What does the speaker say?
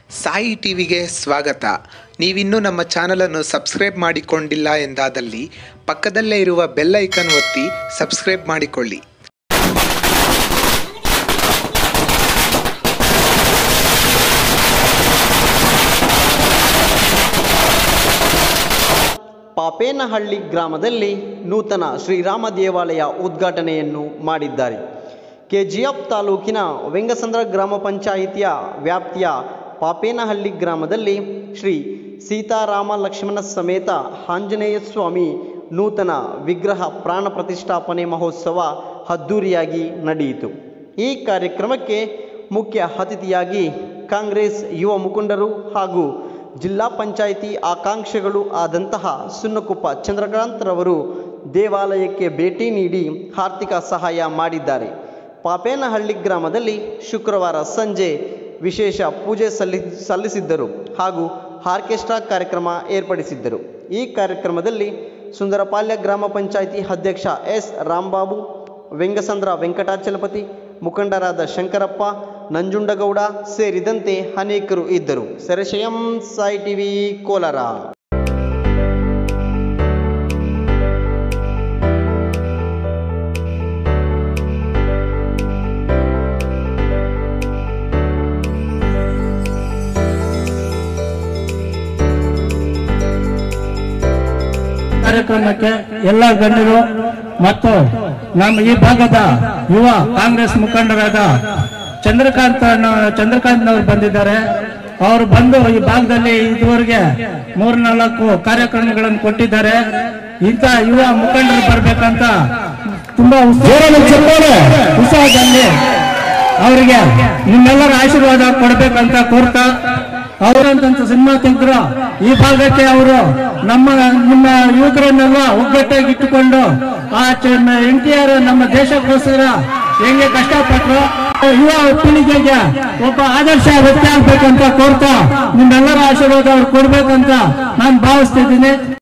ಸಾಯಿ ಟಿವಿಗೆ ಸ್ವಾಗತ ನೀವಿನ್ನೂ ನಮ್ಮ ಚಾನಲನ್ನು ಸಬ್ಸ್ಕ್ರೈಬ್ ಮಾಡಿಕೊಂಡಿಲ್ಲ ಎಂದಾದಲ್ಲಿ ಪಕ್ಕದಲ್ಲೇ ಇರುವ ಬೆಲ್ ಐಕನ್ ಒತ್ತಿ ಸಬ್ಸ್ಕ್ರೈಬ್ ಮಾಡಿಕೊಳ್ಳಿ ಪಾಪೇನಹಳ್ಳಿ ಗ್ರಾಮದಲ್ಲಿ ನೂತನ ಶ್ರೀರಾಮ ದೇವಾಲಯ ಉದ್ಘಾಟನೆಯನ್ನು ಮಾಡಿದ್ದಾರೆ ಕೆಜಿಎಫ್ ತಾಲೂಕಿನ ವೆಂಗಸಂದ್ರ ಗ್ರಾಮ ಪಂಚಾಯಿತಿಯ ವ್ಯಾಪ್ತಿಯ ಪಾಪೇನಹಳ್ಳಿ ಗ್ರಾಮದಲ್ಲಿ ಶ್ರೀ ಸೀತಾರಾಮ ಲಕ್ಷ್ಮಣ ಸಮೇತ ಆಂಜನೇಯ ಸ್ವಾಮಿ ನೂತನ ವಿಗ್ರಹ ಪ್ರಾಣ ಪ್ರತಿಷ್ಠಾಪನೆ ಮಹೋತ್ಸವ ಅದ್ದೂರಿಯಾಗಿ ನಡೆಯಿತು ಈ ಕಾರ್ಯಕ್ರಮಕ್ಕೆ ಮುಖ್ಯ ಅತಿಥಿಯಾಗಿ ಕಾಂಗ್ರೆಸ್ ಯುವ ಮುಖಂಡರು ಹಾಗೂ ಜಿಲ್ಲಾ ಪಂಚಾಯಿತಿ ಆಕಾಂಕ್ಷಿಗಳು ಆದಂತಹ ಸುನ್ನಕೊಪ್ಪ ಚಂದ್ರಕಾಂತ್ರವರು ದೇವಾಲಯಕ್ಕೆ ಭೇಟಿ ನೀಡಿ ಆರ್ಥಿಕ ಸಹಾಯ ಮಾಡಿದ್ದಾರೆ ಪಾಪೇನಹಳ್ಳಿ ಗ್ರಾಮದಲ್ಲಿ ಶುಕ್ರವಾರ ಸಂಜೆ ವಿಶೇಷ ಪೂಜೆ ಸಲ್ಲಿ ಸಲ್ಲಿಸಿದ್ದರು ಹಾಗೂ ಆರ್ಕೆಸ್ಟ್ರಾ ಕಾರ್ಯಕ್ರಮ ಏರ್ಪಡಿಸಿದ್ದರು ಈ ಕಾರ್ಯಕ್ರಮದಲ್ಲಿ ಸುಂದರಪಾಳ್ಯ ಗ್ರಾಮ ಪಂಚಾಯಿತಿ ಅಧ್ಯಕ್ಷ ಎಸ್ ರಾಂಬಾಬು ವೆಂಗಸಂದ್ರ ವೆಂಕಟಾಚಲಪತಿ ಮುಖಂಡರಾದ ಶಂಕರಪ್ಪ ನಂಜುಂಡಗೌಡ ಸೇರಿದಂತೆ ಅನೇಕರು ಇದ್ದರು ಸೆರೆಶಯಂ ಸಾಯಿ ಟಿವಿ ಕೋಲಾರ ಕಾರ್ಯಕ್ರಮಕ್ಕೆ ಎಲ್ಲ ಗಣ್ಯರು ಮತ್ತು ನಮ್ಮ ಈ ಭಾಗದ ಯುವ ಕಾಂಗ್ರೆಸ್ ಮುಖಂಡರಾದ ಚಂದ್ರಕಾಂತ್ ಚಂದ್ರಕಾಂತ್ನವರು ಬಂದಿದ್ದಾರೆ ಅವರು ಬಂದು ಈ ಭಾಗದಲ್ಲಿ ಇದುವರೆಗೆ ಮೂರ್ನಾಲ್ಕು ಕಾರ್ಯಕ್ರಮಗಳನ್ನು ಕೊಟ್ಟಿದ್ದಾರೆ ಇಂಥ ಯುವ ಮುಖಂಡರು ಬರ್ಬೇಕಂತ ತುಂಬಾ ಉತ್ಸಾಹ ಉತ್ಸಾಹದಲ್ಲಿ ಅವರಿಗೆ ನಿಮ್ಮೆಲ್ಲರ ಆಶೀರ್ವಾದ ಕೊಡ್ಬೇಕಂತ ಕೋರ್ತಾ ಅವರಂತ ಸಿನಿಮಾ ತೆಗೆದ್ರು ಈ ಭಾಗಕ್ಕೆ ಅವರು ನಮ್ಮ ನಿಮ್ಮ ಯುವಕರನ್ನೆಲ್ಲ ಒಗ್ಗಟ್ಟಾಗಿ ಇಟ್ಟುಕೊಂಡು ಆ ಎನ್ ಟಿ ಆರ್ ನಮ್ಮ ದೇಶಕ್ಕೋಸ್ಕರ ಹೆಂಗೆ ಕಷ್ಟಪಟ್ರು ಯುವ ಪೀಳಿಗೆಗೆ ಒಬ್ಬ ಆದರ್ಶ ವ್ಯಕ್ತಿ ಆಗ್ಬೇಕಂತ ಕೋರ್ತಾ ನಿಮ್ಮೆಲ್ಲರ ಆಶೀರ್ವಾದ ಅವ್ರು ಕೊಡ್ಬೇಕಂತ ನಾನು ಭಾವಿಸ್ತಿದ್ದೀನಿ